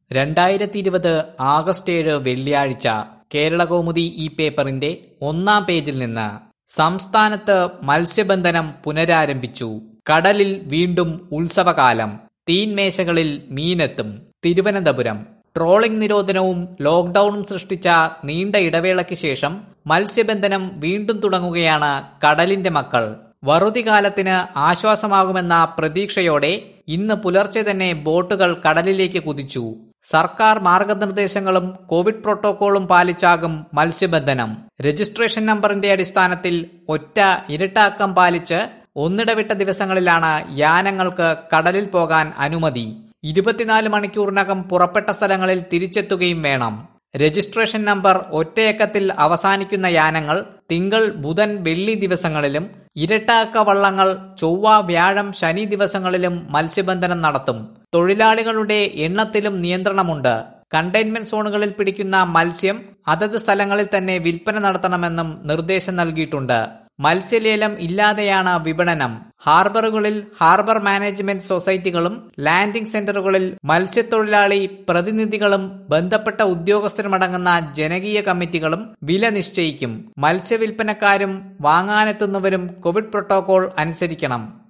രണ്ടായിരത്തി ഇരുപത് ആഗസ്റ്റ് ഏഴ് വെള്ളിയാഴ്ച കേരളകൗമുദി ഈ പേപ്പറിന്റെ ഒന്നാം പേജിൽ നിന്ന് സംസ്ഥാനത്ത് മത്സ്യബന്ധനം പുനരാരംഭിച്ചു കടലിൽ വീണ്ടും ഉത്സവകാലം തീൻമേശകളിൽ മീനെത്തും തിരുവനന്തപുരം ട്രോളിംഗ് നിരോധനവും ലോക്ഡൌണും സൃഷ്ടിച്ച നീണ്ട ഇടവേളയ്ക്ക് ശേഷം മത്സ്യബന്ധനം വീണ്ടും തുടങ്ങുകയാണ് കടലിന്റെ മക്കൾ വറുതികാലത്തിന് ആശ്വാസമാകുമെന്ന പ്രതീക്ഷയോടെ ഇന്ന് പുലർച്ചെ തന്നെ ബോട്ടുകൾ കടലിലേക്ക് കുതിച്ചു സർക്കാർ മാർഗനിർദ്ദേശങ്ങളും കോവിഡ് പ്രോട്ടോകോളും പാലിച്ചാകും മത്സ്യബന്ധനം രജിസ്ട്രേഷൻ നമ്പറിന്റെ അടിസ്ഥാനത്തിൽ ഒറ്റ ഇരട്ടാക്കം പാലിച്ച് ഒന്നിടവിട്ട ദിവസങ്ങളിലാണ് യാനങ്ങൾക്ക് കടലിൽ പോകാൻ അനുമതി ഇരുപത്തിനാല് മണിക്കൂറിനകം പുറപ്പെട്ട സ്ഥലങ്ങളിൽ തിരിച്ചെത്തുകയും വേണം രജിസ്ട്രേഷൻ നമ്പർ ഒറ്റയക്കത്തിൽ അവസാനിക്കുന്ന യാനങ്ങൾ തിങ്കൾ ബുധൻ വെള്ളി ദിവസങ്ങളിലും ഇരട്ടാക്ക വള്ളങ്ങൾ ചൊവ്വ വ്യാഴം ശനി ദിവസങ്ങളിലും മത്സ്യബന്ധനം നടത്തും തൊഴിലാളികളുടെ എണ്ണത്തിലും നിയന്ത്രണമുണ്ട് കണ്ടെയ്ൻമെന്റ് സോണുകളിൽ പിടിക്കുന്ന മത്സ്യം അതത് സ്ഥലങ്ങളിൽ തന്നെ വിൽപ്പന നടത്തണമെന്നും നിർദ്ദേശം നൽകിയിട്ടുണ്ട് മത്സ്യലേലം ഇല്ലാതെയാണ് വിപണനം ഹാർബറുകളിൽ ഹാർബർ മാനേജ്മെന്റ് സൊസൈറ്റികളും ലാൻഡിംഗ് സെന്ററുകളിൽ മത്സ്യത്തൊഴിലാളി പ്രതിനിധികളും ബന്ധപ്പെട്ട ഉദ്യോഗസ്ഥരുമടങ്ങുന്ന ജനകീയ കമ്മിറ്റികളും വില നിശ്ചയിക്കും മത്സ്യവിൽപ്പനക്കാരും വാങ്ങാനെത്തുന്നവരും കോവിഡ് പ്രോട്ടോകോൾ അനുസരിക്കണം